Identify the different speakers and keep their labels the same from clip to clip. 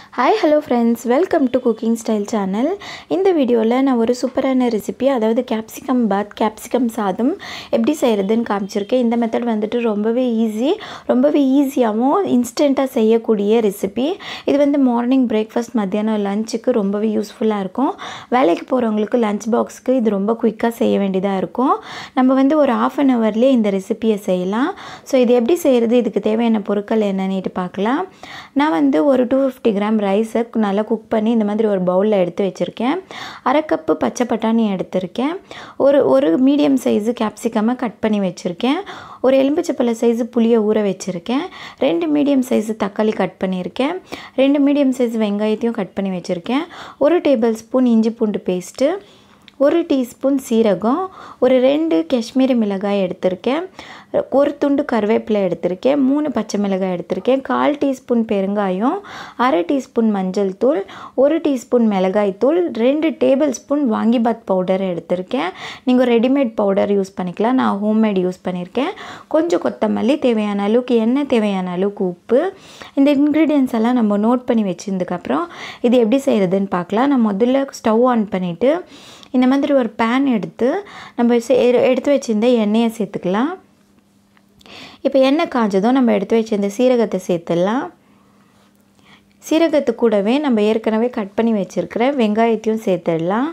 Speaker 1: hi hello friends welcome to cooking style channel இந்த வீடியோவில் நான் ஒரு சூப்பரான ரெசிபி அதாவது கேப்சிகம் பாத் கேப்சிகம் சாதம் எப்படி செய்கிறதுன்னு காமிச்சிருக்கேன் இந்த மெத்தட் வந்துட்டு ரொம்பவே ஈஸி ரொம்பவே ஈஸியாகவும் இன்ஸ்டண்ட்டாக செய்யக்கூடிய ரெசிபி இது வந்து மார்னிங் பிரேக்ஃபாஸ்ட் மத்தியானம் லஞ்சுக்கு ரொம்பவே யூஸ்ஃபுல்லாக இருக்கும் வேலைக்கு போகிறவங்களுக்கு லஞ்ச் பாக்ஸுக்கு இது ரொம்ப குயிக்காக செய்ய வேண்டியதாக இருக்கும் நம்ம வந்து ஒரு ஆஃப் அன் ஹவர்லேயே இந்த ரெசிபியை செய்யலாம் ஸோ இது எப்படி செய்கிறது இதுக்கு தேவையான பொருட்கள் என்னன்னுட்டு பார்க்கலாம் நான் வந்து ஒரு டூ ஃபிஃப்டி கிராம் ரைஸை நல்லா குக் பண்ணி இந்த மாதிரி ஒரு பவுலில் எடுத்து வச்சுருக்கேன் அரை கப்பு பச்சை பட்டாணி எடுத்திருக்கேன் ஒரு ஒரு மீடியம் சைஸு கேப்சிகமை கட் பண்ணி வச்சுருக்கேன் ஒரு எலும்பிச்சப்பழ சைஸு புளியை ஊற வச்சுருக்கேன் ரெண்டு மீடியம் சைஸு தக்காளி கட் பண்ணியிருக்கேன் ரெண்டு மீடியம் சைஸ் வெங்காயத்தையும் கட் பண்ணி வச்சுருக்கேன் ஒரு டேபிள் ஸ்பூன் இஞ்சி பூண்டு பேஸ்ட்டு ஒரு டீஸ்பூன் சீரகம் ஒரு ரெண்டு காஷ்மீரி மிளகாய் எடுத்திருக்கேன் ஒரு துண்டு கருவேப்பிலை எடுத்திருக்கேன் மூணு பச்சை மிளகாய் எடுத்திருக்கேன் கால் டீஸ்பூன் பெருங்காயம் அரை டீஸ்பூன் மஞ்சள் தூள் ஒரு டீஸ்பூன் மிளகாய் தூள் ரெண்டு டேபிள் ஸ்பூன் வாங்கிபாத் பவுடர் எடுத்திருக்கேன் நீங்கள் ரெடிமேட் பவுடர் யூஸ் பண்ணிக்கலாம் நான் ஹோம்மேட் யூஸ் பண்ணியிருக்கேன் கொஞ்சம் கொத்தமல்லி தேவையான அளவுக்கு எண்ணெய் தேவையான அளவுக்கு உப்பு இந்த இன்க்ரீடியன்ஸ் எல்லாம் நம்ம நோட் பண்ணி வச்சதுக்கப்புறம் இது எப்படி செய்கிறதுன்னு பார்க்கலாம் நான் முதல்ல ஸ்டவ் ஆன் பண்ணிவிட்டு இந்த மாதிரி ஒரு பேன் எடுத்து நம்ம எடுத்து வச்சுருந்த எண்ணெயை சேர்த்துக்கலாம் இப்போ எண்ணெய் காஞ்சதும் நம்ம எடுத்து வச்சிருந்த சீரகத்தை சேர்த்துடலாம் சீரகத்து கூடவே நம்ம ஏற்கனவே கட் பண்ணி வச்சுருக்கிற வெங்காயத்தையும் சேர்த்துடலாம்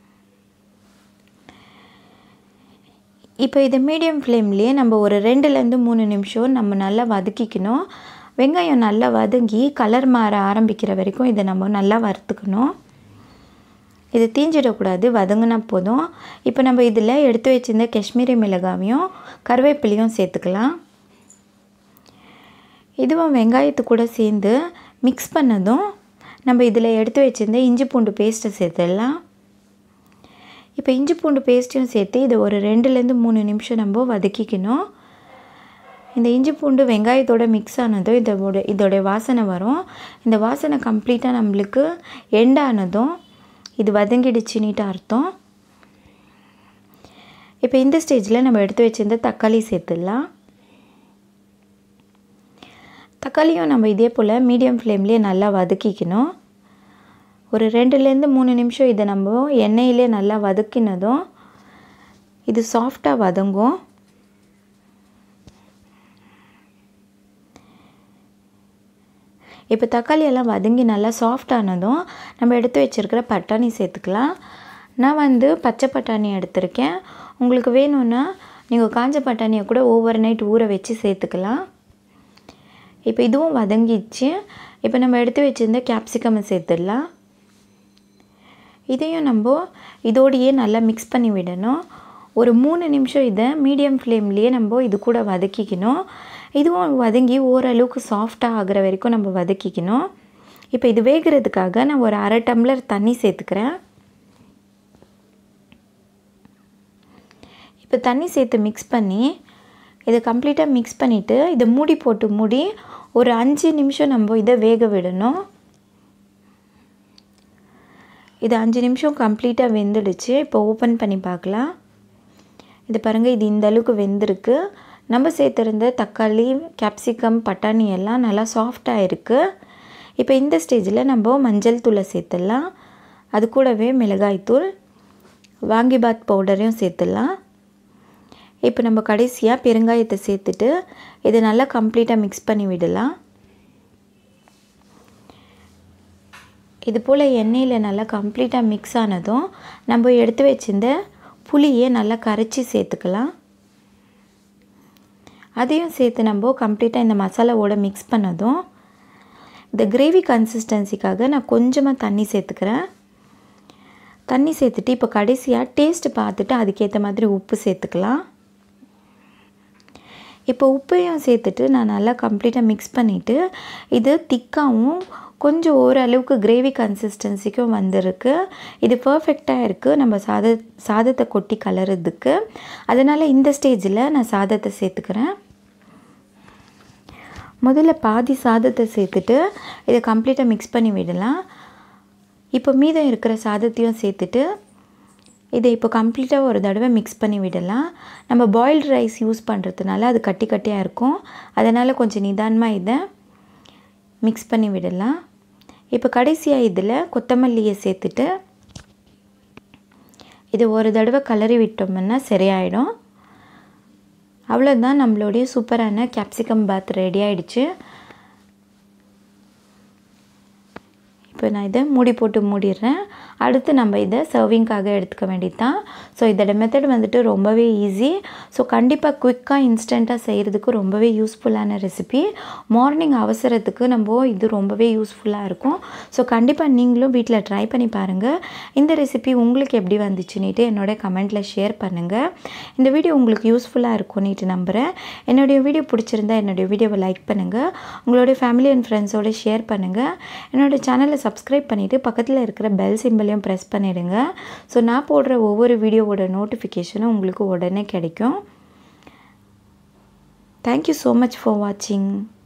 Speaker 1: இப்போ இது மீடியம் ஃப்ளேம்லேயே நம்ம ஒரு ரெண்டுலேருந்து மூணு நிமிஷம் நம்ம நல்லா வதக்கிக்கணும் வெங்காயம் நல்லா வதங்கி கலர் மாற ஆரம்பிக்கிற வரைக்கும் இதை நம்ம நல்லா வறுத்துக்கணும் இது தீஞ்சிடக்கூடாது வதங்கினா போதும் இப்போ நம்ம இதில் எடுத்து வச்சுருந்த காஷ்மீரி மிளகாவையும் கருவேப்பிலையும் சேர்த்துக்கலாம் இதுவும் வெங்காயத்து கூட சேர்ந்து மிக்ஸ் பண்ணதும் நம்ம இதில் எடுத்து வச்சுருந்த இஞ்சி பூண்டு பேஸ்ட்டை சேர்த்துடலாம் இப்போ இஞ்சி பூண்டு பேஸ்ட்டையும் சேர்த்து இதை ஒரு ரெண்டுலேருந்து மூணு நிமிஷம் நம்ம வதக்கிக்கணும் இந்த இஞ்சி பூண்டு வெங்காயத்தோட மிக்ஸ் ஆனதும் இதோட இதோடைய வாசனை வரும் இந்த வாசனை கம்ப்ளீட்டாக நம்மளுக்கு எண்டானதும் இது வதங்கிடுச்சுன்னுட்டு அர்த்தம் இப்போ இந்த ஸ்டேஜில் நம்ம எடுத்து வச்சுருந்த தக்காளி சேர்த்துடலாம் தக்காளியும் நம்ம இதே போல் மீடியம் ஃப்ளேம்லேயே நல்லா வதக்கிக்கணும் ஒரு ரெண்டுலேருந்து மூணு நிமிஷம் இதை நம்ம எண்ணெயிலே நல்லா வதக்கினதும் இது சாஃப்டாக வதங்கும் இப்போ தக்காளி எல்லாம் வதங்கி நல்லா சாஃப்ட் ஆனதும் நம்ம எடுத்து வச்சுருக்கிற பட்டாணி சேர்த்துக்கலாம் நான் வந்து பச்சை பட்டாணி எடுத்திருக்கேன் உங்களுக்கு வேணும்னா நீங்கள் காஞ்ச பட்டாணியை கூட ஓவர் நைட் ஊற வச்சு சேர்த்துக்கலாம் இப்போ இதுவும் வதங்கிடுச்சு இப்போ நம்ம எடுத்து வச்சுருந்த கேப்சிகமை சேர்த்துடலாம் இதையும் நம்ம இதோடையே நல்லா மிக்ஸ் பண்ணி விடணும் ஒரு மூணு நிமிஷம் இதை மீடியம் ஃப்ளேம்லேயே நம்ம இது கூட வதக்கிக்கணும் இதுவும் வதங்கி ஓரளவுக்கு சாஃப்டாக ஆகிற வரைக்கும் நம்ம வதக்கிக்கணும் இப்போ இது வேகிறதுக்காக நான் ஒரு அரை டம்ளர் தண்ணி சேர்த்துக்கிறேன் இப்போ தண்ணி சேர்த்து மிக்ஸ் பண்ணி இதை கம்ப்ளீட்டாக மிக்ஸ் பண்ணிவிட்டு இதை மூடி போட்டு மூடி ஒரு அஞ்சு நிமிஷம் நம்ம இதை வேக விடணும் இது அஞ்சு நிமிஷம் கம்ப்ளீட்டாக வெந்துடுச்சு இப்போ ஓப்பன் பண்ணி பார்க்கலாம் இது பாருங்கள் இது இந்த அளவுக்கு வெந்திருக்கு நம்ம சேர்த்துருந்த தக்காளி கேப்சிகம் பட்டாணி எல்லாம் நல்லா சாஃப்டாக இருக்குது இப்போ இந்த ஸ்டேஜில் நம்ம மஞ்சள் தூளை சேர்த்துடலாம் அது கூடவே மிளகாய்த்தூள் வாங்கிபாத் பவுடரையும் சேர்த்துடலாம் இப்போ நம்ம கடைசியாக பெருங்காயத்தை சேர்த்துட்டு இதை நல்லா கம்ப்ளீட்டாக மிக்ஸ் பண்ணி விடலாம் இது போல் எண்ணெயில் நல்லா கம்ப்ளீட்டாக மிக்ஸ் ஆனதும் நம்ம எடுத்து வச்சிருந்த புளியை நல்லா கரைச்சி சேர்த்துக்கலாம் அதையும் சேர்த்து நம்ம கம்ப்ளீட்டாக இந்த மசாலாவோட மிக்ஸ் பண்ணதும் இந்த கிரேவி கன்சிஸ்டன்சிக்காக நான் கொஞ்சமாக தண்ணி சேர்த்துக்கிறேன் தண்ணி சேர்த்துட்டு இப்போ கடைசியாக டேஸ்ட்டு பார்த்துட்டு அதுக்கேற்ற மாதிரி உப்பு சேர்த்துக்கலாம் இப்போ உப்பையும் சேர்த்துட்டு நான் நல்லா கம்ப்ளீட்டாக மிக்ஸ் பண்ணிவிட்டு இது திக்காகவும் கொஞ்சம் ஓரளவுக்கு கிரேவி கன்சிஸ்டன்சிக்கும் வந்திருக்கு இது பர்ஃபெக்டாக இருக்குது நம்ம சாத சாதத்தை கொட்டி கலருறதுக்கு அதனால் இந்த ஸ்டேஜில் நான் சாதத்தை சேர்த்துக்கிறேன் முதல்ல பாதி சாதத்தை சேர்த்துட்டு இதை கம்ப்ளீட்டாக மிக்ஸ் பண்ணி விடலாம் இப்போ மீதம் இருக்கிற சாதத்தையும் சேர்த்துட்டு இதை இப்போ கம்ப்ளீட்டாக ஒரு தடவை மிக்ஸ் பண்ணி விடலாம் நம்ம பாயில்டு ரைஸ் யூஸ் பண்ணுறதுனால அது கட்டி கட்டியாக இருக்கும் அதனால் கொஞ்சம் நிதானமாக இதை மிக்ஸ் பண்ணி விடலாம் இப்போ கடைசியாக இதில் கொத்தமல்லியை சேர்த்துட்டு இது ஒரு தடவை கலரி விட்டோம்னா சரியாயிடும் அவ்வளோதான் நம்மளுடைய சூப்பரான கேப்சிகம் பாத் ரெடி ஆயிடுச்சு இப்போ நான் இதை மூடி போட்டு மூடிடுறேன் அடுத்து நம்ம இதை சர்விங்காக எடுத்துக்க வேண்டியது தான் ஸோ இதோட மெத்தட் வந்துட்டு ரொம்பவே ஈஸி ஸோ கண்டிப்பாக குயிக்காக இன்ஸ்டண்ட்டாக செய்கிறதுக்கு ரொம்பவே யூஸ்ஃபுல்லான ரெசிபி மார்னிங் அவசரத்துக்கு நம்ம இது ரொம்பவே யூஸ்ஃபுல்லாக இருக்கும் ஸோ கண்டிப்பாக நீங்களும் வீட்டில் ட்ரை பண்ணி பாருங்கள் இந்த ரெசிபி உங்களுக்கு எப்படி வந்துச்சுன்னுட்டு என்னோட கமெண்ட்டில் ஷேர் பண்ணுங்கள் இந்த வீடியோ உங்களுக்கு யூஸ்ஃபுல்லாக இருக்கும்னுட்டு நம்புகிறேன் என்னுடைய வீடியோ பிடிச்சிருந்தா என்னுடைய வீடியோவை லைக் பண்ணுங்கள் உங்களுடைய ஃபேமிலி அண்ட் ஃப்ரெண்ட்ஸோடு ஷேர் பண்ணுங்கள் என்னோடய சேனலை சப்ஸ்கிரைப் பண்ணிவிட்டு பக்கத்தில் இருக்கிற பெல் சிம்பிளையும் ப்ரெஸ் பண்ணிவிடுங்க ஸோ நான் போடுற ஒவ்வொரு வீடியோவோட நோட்டிஃபிகேஷனும் உங்களுக்கு உடனே கிடைக்கும் தேங்க்யூ ஸோ மச் ஃபார் வாட்சிங்